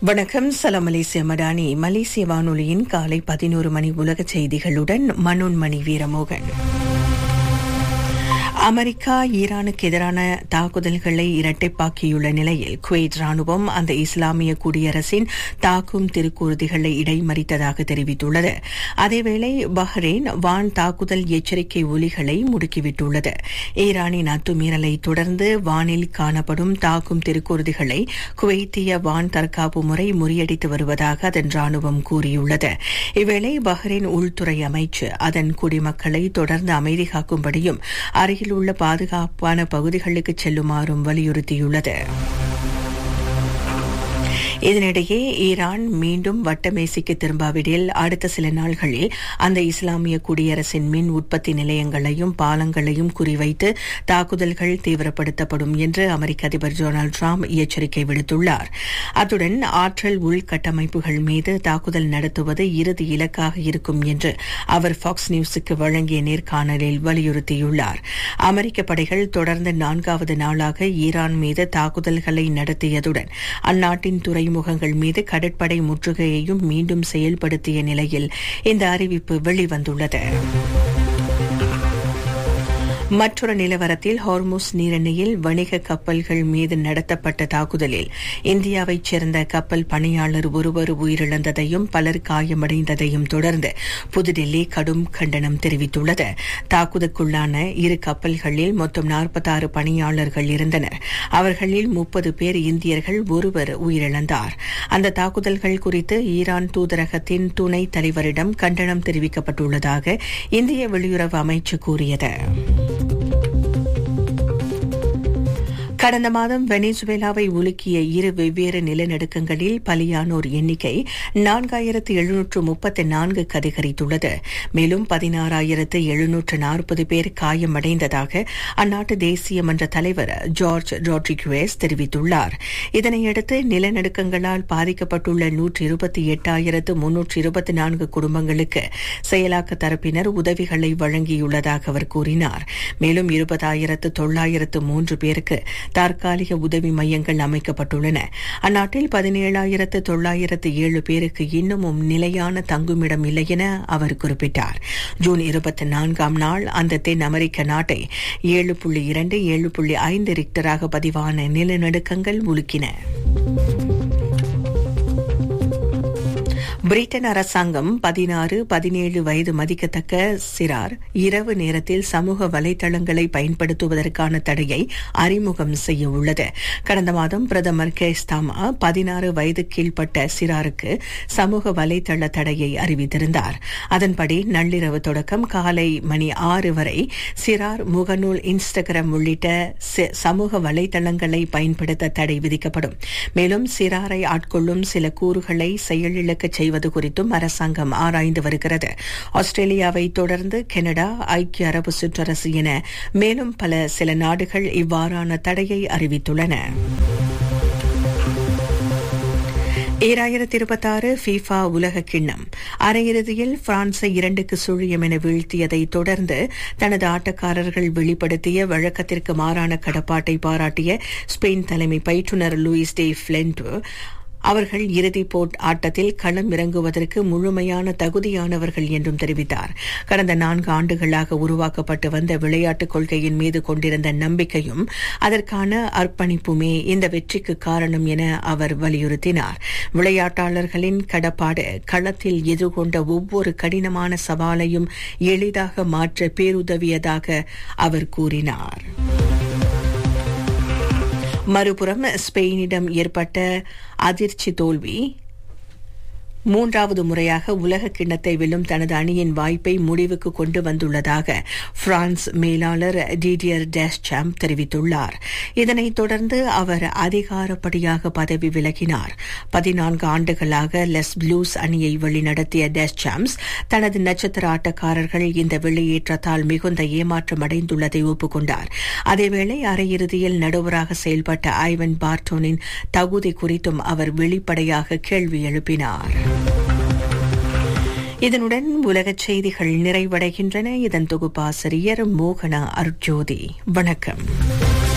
வணக்கம் சலாம் மலேசிய மடானி மலேசிய வானொலியின் காலை பதினோரு மணி உலக செய்திகளுடன் மனோன்மணி வீரமோகன் அமெரிக்கா ஈரானுக்கு எதிரான தாக்குதல்களை இரட்டைப்பாக்கியுள்ள நிலையில் குவைத் ராணுவம் அந்த இஸ்லாமிய குடியரசின் தாக்கும் திருக்கூறுதிகளை இடைமறித்ததாக தெரிவித்துள்ளது அதேவேளை பஹ்ரைன் வான் தாக்குதல் எச்சரிக்கை ஒலிகளை முடுக்கிவிட்டுள்ளது ஈரானின் அத்துமீறலை தொடர்ந்து வானில் காணப்படும் தாக்கும் திருக்கூறுதிகளை குவைத்திய வான் தற்காப்பு முறை முறியடித்து வருவதாக அதன் ராணுவம் கூறியுள்ளது இவ்வேளை பஹ்ரைன் உள்துறை அமைச்சு அதன் குடிமக்களை தொடர்ந்து அமைதி காக்கும்படியும் அருகில் உள்ள பாதுகாப்பான பகுதிகளுக்கு செல்லுமாறும் வலியுறுத்தியுள்ளது இதனிடையே ஈரான் மீண்டும் வட்டமேசைக்கு திரும்பாவிடில் அடுத்த சில நாள்களில் அந்த இஸ்லாமிய குடியரசின் மின் உற்பத்தி நிலையங்களையும் பாலங்களையும் குறிவைத்து தாக்குதல்கள் தீவிரப்படுத்தப்படும் என்று அமெரிக்க அதிபர் டொனால்டு டிரம்ப் எச்சரிக்கை விடுத்துள்ளார் அத்துடன் ஆற்றல் உள்கட்டமைப்புகள் மீது தாக்குதல் நடத்துவது இறுதி இலக்காக இருக்கும் என்று அவர் ஃபாக்ஸ் நியூஸுக்கு வழங்கிய நேர்காணலில் வலியுறுத்தியுள்ளார் அமெரிக்க படைகள் தொடர்ந்து நான்காவது நாளாக ஈரான் மீது தாக்குதல்களை நடத்தியதுடன் அந்நாட்டின் துறைமுகங்கள் மீது கடற்படை முற்றுகையையும் மீண்டும் செயல்படுத்திய நிலையில் இந்த அறிவிப்பு வெளிவந்துள்ளது மற்றொரு நிலவரத்தில் ஹார்முஸ் நீரிணையில் வணிக கப்பல்கள் மீது நடத்தப்பட்ட தாக்குதலில் இந்தியாவைச் சேர்ந்த கப்பல் பணியாளர் ஒருவர் உயிரிழந்ததையும் பலர் காயமடைந்ததையும் தொடர்ந்து புதுடில்லி கடும் கண்டனம் தெரிவித்துள்ளது தாக்குதலுக்குள்ளான இரு கப்பல்களில் மொத்தம் நாற்பத்தாறு பணியாளர்கள் இருந்தனர் அவர்களில் முப்பது பேர் இந்தியர்கள் ஒருவர் உயிரிழந்தார் அந்த தாக்குதல்கள் குறித்து ஈரான் தூதரகத்தின் துணைத் தலைவரிடம் கண்டனம் தெரிவிக்கப்பட்டுள்ளதாக இந்திய வெளியுறவு அமைச்சு கூறியது கடந்த மாதம் வெனிசுவேலாவை உலுக்கிய இரு வெவ்வேறு நிலநடுக்கங்களில் பலியானோர் எண்ணிக்கை நான்காயிரத்து எழுநூற்று முப்பத்து நான்குக்கு அதிகரித்துள்ளது மேலும் பதினாறாயிரத்து எழுநூற்று நாற்பது பேர் காயமடைந்ததாக அந்நாட்டு தேசிய மன்ற தலைவர் ஜார்ஜ் ராட்ரிகுவேஸ் தெரிவித்துள்ளார் இதனையடுத்து நிலநடுக்கங்களால் பாதிக்கப்பட்டுள்ள நூற்று இருபத்தி எட்டாயிரத்து முன்னூற்று இருபத்தி நான்கு குடும்பங்களுக்கு செயலாக்க தரப்பினர் உதவிகளை வழங்கியுள்ளதாக அவர் கூறினார் மேலும் இருபதாயிரத்து தொள்ளாயிரத்து மூன்று பேருக்கு தற்காலிக உதவி மையங்கள் அமைக்கப்பட்டுள்ளன அந்நாட்டில் பதினேழாயிரத்து தொள்ளாயிரத்து ஏழு பேருக்கு இன்னமும் நிலையான தங்குமிடம் இல்லை என அவர் குறிப்பிட்டார் ஜூன் இருபத்தி நான்காம் நாள் அந்த தென் அமெரிக்க நாட்டை ஏழு புள்ளி இரண்டு ஏழு புள்ளி ஐந்து ரிக்டராக பதிவான நிலநடுக்கங்கள் உலுக்கின பிரிட்டன் அரசாங்கம் பதினாறு பதினேழு வயது மதிக்கத்தக்க சிறார் இரவு நேரத்தில் சமூக வலைதளங்களை பயன்படுத்துவதற்கான தடையை அறிமுகம் செய்ய உள்ளது கடந்த மாதம் பிரதமர் கேஸ்தாமா பதினாறு வயது கீழ்ப்பட்ட சிறாருக்கு சமூக வலைதள தடையை அறிவித்திருந்தார் அதன்படி நள்ளிரவு தொடக்கம் காலை மணி ஆறு வரை சிறார் முகநூல் இன்ஸ்டாகிராம் உள்ளிட்ட சமூக வலைதளங்களை பயன்படுத்த தடை விதிக்கப்படும் மேலும் சிறாரை ஆட்கொள்ளும் சில கூறுகளை செயலிழக்க செய்வது குறித்தும் அரசாங்கம் ஆராய்ந்து வருகிறது ஆஸ்திரேலியாவை தொடர்ந்து கனடா ஐக்கிய அரபு சிற்றரசு என மேலும் பல சில நாடுகள் இவ்வாறான தடையை அறிவித்துள்ளன ஈராயிரத்தி இருபத்தாறு ஃபீஃபா உலக கிண்ணம் அரையிறுதியில் பிரான்ஸை இரண்டுக்கு சுழியம் என வீழ்த்தியதை தொடர்ந்து தனது ஆட்டக்காரர்கள் வெளிப்படுத்திய வழக்கத்திற்கு மாறான கடப்பாட்டை பாராட்டிய ஸ்பெயின் தலைமை பயிற்றுநர் லூயிஸ் டே பிளென்டோ அவர்கள் இறுதிப் போட் ஆட்டத்தில் களம் இறங்குவதற்கு முழுமையான தகுதியானவர்கள் என்றும் தெரிவித்தார் கடந்த நான்கு ஆண்டுகளாக உருவாக்கப்பட்டு வந்த விளையாட்டுக் கொள்கையின் மீது கொண்டிருந்த நம்பிக்கையும் அதற்கான அர்ப்பணிப்புமே இந்த வெற்றிக்கு காரணம் என அவர் வலியுறுத்தினார் விளையாட்டாளர்களின் கடப்பாடு களத்தில் எதிர்கொண்ட ஒவ்வொரு கடினமான சவாலையும் எளிதாக மாற்ற பேருதவியதாக அவர் கூறினார் மறுபுறம் ஸ்பெயினிடம் ஏற்பட்ட அதிர்ச்சி தோல்வி மூன்றாவது முறையாக உலக கிண்ணத்தை வெல்லும் தனது அணியின் வாய்ப்பை முடிவுக்கு கொண்டு வந்துள்ளதாக பிரான்ஸ் மேலாளர் டிடியர் டேஸ்சாம் தெரிவித்துள்ளார் இதனைத் தொடர்ந்து அவர் அதிகாரப்படியாக பதவி விலகினார் பதினான்கு ஆண்டுகளாக லெஸ் ப்ளூஸ் அணியை வழிநடத்திய டேஸ்சாம்ஸ் தனது நட்சத்திர ஆட்டக்காரர்கள் இந்த வெளியேற்றத்தால் மிகுந்த ஏமாற்றம் அடைந்துள்ளதை ஒப்புக்கொண்டார் அதேவேளை அரையிறுதியில் நடுவராக செயல்பட்ட ஐவன் பார்டோனின் தகுதி குறித்தும் அவர் வெளிப்படையாக கேள்வி எழுப்பினார் இதனுடன் உலகச் செய்திகள் நிறைவடைகின்றன இதன் தொகுப்பாசிரியர் மோகனா அர்ஜோதி வணக்கம்